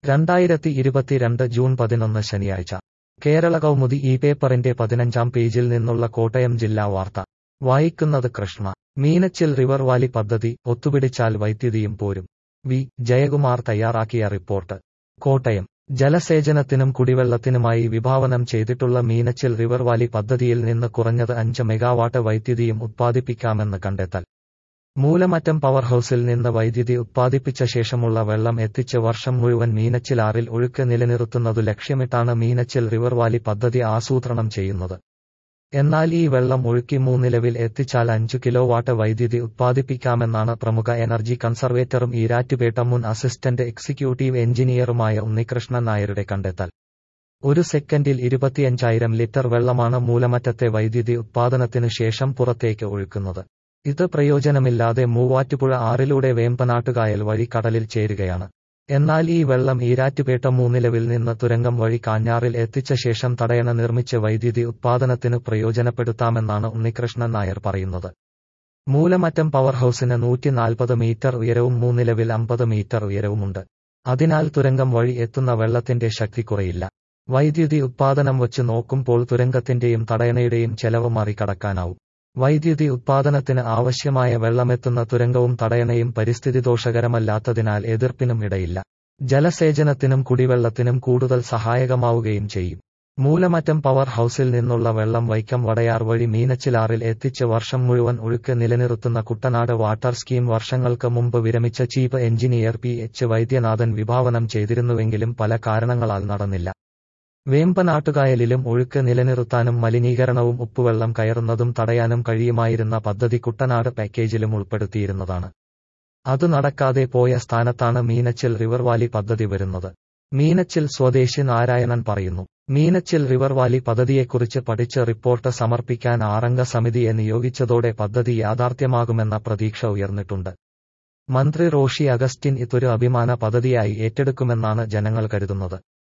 രണ്ടായിരത്തി ഇരുപത്തിരണ്ട് ജൂൺ പതിനൊന്ന് ശനിയാഴ്ച കേരള കൗമുദി ഈ പേപ്പറിന്റെ പതിനഞ്ചാം പേജിൽ നിന്നുള്ള കോട്ടയം ജില്ലാ വാർത്ത വായിക്കുന്നത് കൃഷ്ണ മീനച്ചിൽ റിവർ വാലി പദ്ധതി ഒത്തുപിടിച്ചാൽ വൈദ്യുതിയും പോരും വി ജയകുമാർ തയ്യാറാക്കിയ റിപ്പോർട്ട് കോട്ടയം ജലസേചനത്തിനും കുടിവെള്ളത്തിനുമായി വിഭാവനം ചെയ്തിട്ടുള്ള മീനച്ചിൽ റിവർ വാലി പദ്ധതിയിൽ നിന്ന് കുറഞ്ഞത് അഞ്ച് മെഗാവാട്ട് വൈദ്യുതിയും ഉത്പാദിപ്പിക്കാമെന്ന് കണ്ടെത്തൽ മൂലമറ്റം പവർ ഹൌസിൽ നിന്ന് വൈദ്യുതി ഉത്പാദിപ്പിച്ച ശേഷമുള്ള വെള്ളം എത്തിച്ച് വർഷം മുഴുവൻ മീനച്ചിലാറിൽ ഒഴുക്ക് നിലനിർത്തുന്നതു ലക്ഷ്യമിട്ടാണ് മീനച്ചിൽ റിവർ വാലി പദ്ധതി ആസൂത്രണം ചെയ്യുന്നത് എന്നാൽ ഈ വെള്ളം ഒഴുക്കി മൂന്നിലവിൽ എത്തിച്ചാൽ അഞ്ചു കിലോവാട്ട് വൈദ്യുതി ഉത്പാദിപ്പിക്കാമെന്നാണ് പ്രമുഖ എനർജി കൺസർവേറ്ററും ഈരാറ്റുപേട്ട മുൻ അസിസ്റ്റന്റ് എക്സിക്യൂട്ടീവ് എഞ്ചിനീയറുമായ ഉണ്ണികൃഷ്ണൻ നായരുടെ കണ്ടെത്തൽ ഒരു സെക്കൻഡിൽ ഇരുപത്തിയഞ്ചായിരം ലിറ്റർ വെള്ളമാണ് മൂലമറ്റത്തെ വൈദ്യുതി ഉത്പാദനത്തിനു ശേഷം പുറത്തേക്ക് ഒഴുക്കുന്നത് ഇത് പ്രയോജനമില്ലാതെ മൂവാറ്റുപുഴ ആറിലൂടെ വേമ്പനാട്ടുകായൽ വഴി കടലിൽ ചേരുകയാണ് എന്നാൽ ഈ വെള്ളം ഈരാറ്റുപേട്ട മൂന്നിലവിൽ നിന്ന് തുരങ്കം വഴി കാഞ്ഞാറിൽ എത്തിച്ച ശേഷം തടയണ നിർമ്മിച്ച് വൈദ്യുതി ഉത്പാദനത്തിനു പ്രയോജനപ്പെടുത്താമെന്നാണ് ഉണ്ണികൃഷ്ണൻ നായർ പറയുന്നത് മൂലമറ്റം പവർ ഹൌസിന് നൂറ്റിനാൽപ്പത് മീറ്റർ ഉയരവും മൂന്നിലവിൽ അമ്പത് മീറ്റർ ഉയരവുമുണ്ട് അതിനാൽ തുരങ്കം വഴി എത്തുന്ന വെള്ളത്തിന്റെ ശക്തി കുറയില്ല വൈദ്യുതി ഉത്പാദനം വച്ച് നോക്കുമ്പോൾ തുരങ്കത്തിന്റെയും തടയണയുടെയും ചെലവ് മറികടക്കാനാവും വൈദ്യുതി ഉത്പാദനത്തിന് ആവശ്യമായ വെള്ളമെത്തുന്ന തുരങ്കവും തടയണയും പരിസ്ഥിതി ദോഷകരമല്ലാത്തതിനാൽ എതിർപ്പിനും ഇടയില്ല ജലസേചനത്തിനും കുടിവെള്ളത്തിനും കൂടുതൽ സഹായകമാവുകയും ചെയ്യും മൂലമറ്റം പവർ ഹൌസിൽ നിന്നുള്ള വെള്ളം വൈക്കം വടയാർ വഴി മീനച്ചിലാറിൽ എത്തിച്ച് വർഷം മുഴുവൻ ഒഴുക്ക് നിലനിർത്തുന്ന കുട്ടനാട് വാട്ടർ സ്കീം വർഷങ്ങൾക്ക് മുമ്പ് വിരമിച്ച chief engineer P H Vaidyanathan വിഭാവനം ചെയ്തിരുന്നുവെങ്കിലും പല കാരണങ്ങളാൽ നടന്നില്ല വേമ്പനാട്ടുകായലിലും ഒഴുക്ക് നിലനിർത്താനും മലിനീകരണവും ഉപ്പുവെള്ളം കയറുന്നതും തടയാനും കഴിയുമായിരുന്ന പദ്ധതി കുട്ടനാട് പാക്കേജിലും ഉൾപ്പെടുത്തിയിരുന്നതാണ് അത് നടക്കാതെ പോയ സ്ഥാനത്താണ് മീനച്ചിൽ റിവർ വാലി പദ്ധതി വരുന്നത് മീനച്ചിൽ സ്വദേശി നാരായണൻ പറയുന്നു മീനച്ചിൽ റിവർ വാലി പദ്ധതിയെക്കുറിച്ച് പഠിച്ച് റിപ്പോർട്ട് സമർപ്പിക്കാൻ ആറംഗ സമിതിയെ നിയോഗിച്ചതോടെ പദ്ധതി യാഥാർത്ഥ്യമാകുമെന്ന പ്രതീക്ഷ ഉയർന്നിട്ടുണ്ട് മന്ത്രി റോഷി അഗസ്റ്റിൻ ഇതൊരു അഭിമാന പദ്ധതിയായി ഏറ്റെടുക്കുമെന്നാണ് ജനങ്ങൾ കരുതുന്നത്